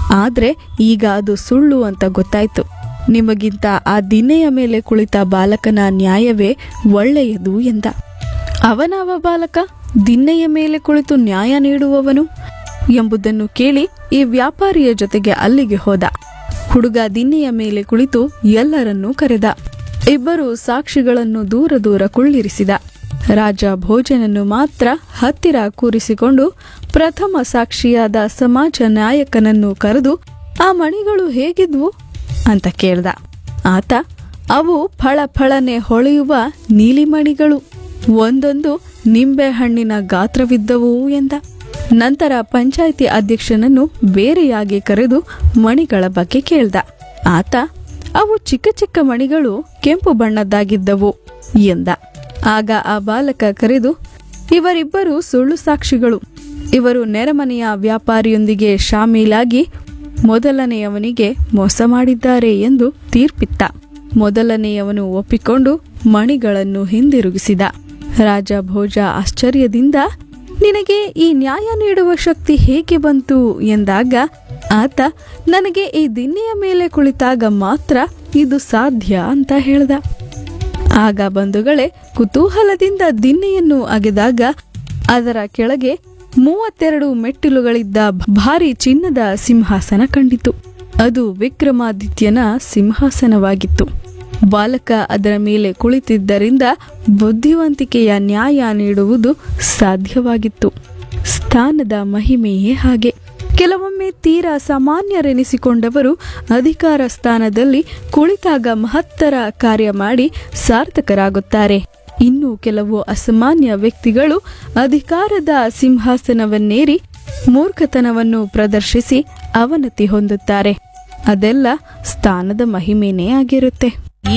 ಆದ್ರೆ ಈಗ ಅದು ಸುಳ್ಳು ಅಂತ ಗೊತ್ತಾಯ್ತು ನಿಮಗಿಂತ ಆ ದಿನ್ನೆಯ ಮೇಲೆ ಕುಳಿತ ಬಾಲಕನ ನ್ಯಾಯವೇ ಒಳ್ಳೆಯದು ಎಂದ ಅವನವ ಬಾಲಕ ದಿನ್ನೆಯ ಮೇಲೆ ಕುಳಿತು ನ್ಯಾಯ ನೀಡುವವನು ಎಂಬುದನ್ನು ಕೇಳಿ ಈ ವ್ಯಾಪಾರಿಯ ಜೊತೆಗೆ ಅಲ್ಲಿಗೆ ಹೋದ ಹುಡುಗ ದಿನ್ನೆಯ ಮೇಲೆ ಕುಳಿತು ಎಲ್ಲರನ್ನೂ ಕರೆದ ಇಬ್ಬರು ಸಾಕ್ಷಿಗಳನ್ನು ದೂರ ದೂರ ಕುಳ್ಳಿರಿಸಿದ ರಾಜ ಭೋಜನನ್ನು ಮಾತ್ರ ಹತ್ತಿರ ಕೂರಿಸಿಕೊಂಡು ಪ್ರಥಮ ಸಾಕ್ಷಿಯಾದ ಸಮಾಜ ನಾಯಕನನ್ನು ಕರೆದು ಆ ಮಣಿಗಳು ಹೇಗಿದ್ವು ಅಂತ ಕೇಳ್ದ ಆತ ಅವು ಫಳ ಫಳನೆ ಹೊಳೆಯುವ ನೀಲಿಮಣಿಗಳು ಒಂದೊಂದು ನಿಂಬೆಹಣ್ಣಿನ ಗಾತ್ರವಿದ್ದವು ಎಂದ ನಂತರ ಪಂಚಾಯಿತಿ ಅಧ್ಯಕ್ಷನನ್ನು ಬೇರೆಯಾಗಿ ಕರೆದು ಮಣಿಗಳ ಬಗ್ಗೆ ಕೇಳ್ದ ಆತ ಅವು ಚಿಕ್ಕ ಚಿಕ್ಕ ಮಣಿಗಳು ಕೆಂಪು ಬಣ್ಣದ್ದಾಗಿದ್ದವು ಎಂದ ಆಗ ಆ ಬಾಲಕ ಕರೆದು ಇವರಿಬ್ಬರು ಸುಳ್ಳು ಸಾಕ್ಷಿಗಳು ಇವರು ನೆರೆಮನೆಯ ವ್ಯಾಪಾರಿಯೊಂದಿಗೆ ಶಾಮೀಲಾಗಿ ಮೊದಲನೆಯವನಿಗೆ ಮೋಸ ಮಾಡಿದ್ದಾರೆ ಎಂದು ತೀರ್ಪಿತ್ತ ಮೊದಲನೆಯವನು ಒಪ್ಪಿಕೊಂಡು ಮಣಿಗಳನ್ನು ಹಿಂದಿರುಗಿಸಿದ ರಾಜ ಭೋಜ ಆಶ್ಚರ್ಯದಿಂದ ನಿನಗೆ ಈ ನ್ಯಾಯ ನೀಡುವ ಶಕ್ತಿ ಹೇಗೆ ಬಂತು ಎಂದಾಗ ಆತ ನನಗೆ ಈ ದಿನ್ನೆಯ ಮೇಲೆ ಕುಳಿತಾಗ ಮಾತ್ರ ಇದು ಸಾಧ್ಯ ಅಂತ ಹೇಳ್ದ ಆಗ ಬಂಧುಗಳೇ ಕುತೂಹಲದಿಂದ ದಿನ್ನೆಯನ್ನು ಅಗೆದಾಗ ಅದರ ಕೆಳಗೆ ಮೂವತ್ತೆರಡು ಮೆಟ್ಟಿಲುಗಳಿದ್ದ ಭಾರಿ ಚಿನ್ನದ ಸಿಂಹಾಸನ ಕಂಡಿತು ಅದು ವಿಕ್ರಮಾದಿತ್ಯನ ಸಿಂಹಾಸನವಾಗಿತ್ತು ಬಾಲಕ ಅದರ ಮೇಲೆ ಕುಳಿತಿದ್ದರಿಂದ ಬುದ್ಧಿವಂತಿಕೆಯ ನ್ಯಾಯ ನೀಡುವುದು ಸಾಧ್ಯವಾಗಿತ್ತು ಸ್ಥಾನದ ಮಹಿಮೆಯೇ ಹಾಗೆ ಕೆಲವೊಮ್ಮೆ ತೀರಾ ಸಾಮಾನ್ಯರೆನಿಸಿಕೊಂಡವರು ಅಧಿಕಾರ ಸ್ಥಾನದಲ್ಲಿ ಕುಳಿತಾಗ ಮಹತ್ತರ ಕಾರ್ಯ ಮಾಡಿ ಸಾರ್ಥಕರಾಗುತ್ತಾರೆ ಇನ್ನು ಕೆಲವು ಅಸಾಮಾನ್ಯ ವ್ಯಕ್ತಿಗಳು ಅಧಿಕಾರದ ಸಿಂಹಾಸನವನ್ನೇರಿ ಮೂರ್ಖತನವನ್ನು ಪ್ರದರ್ಶಿಸಿ ಅವನತಿ ಹೊಂದುತ್ತಾರೆ ಅದೆಲ್ಲ ಸ್ಥಾನದ ಮಹಿಮೆನೇ ಆಗಿರುತ್ತೆ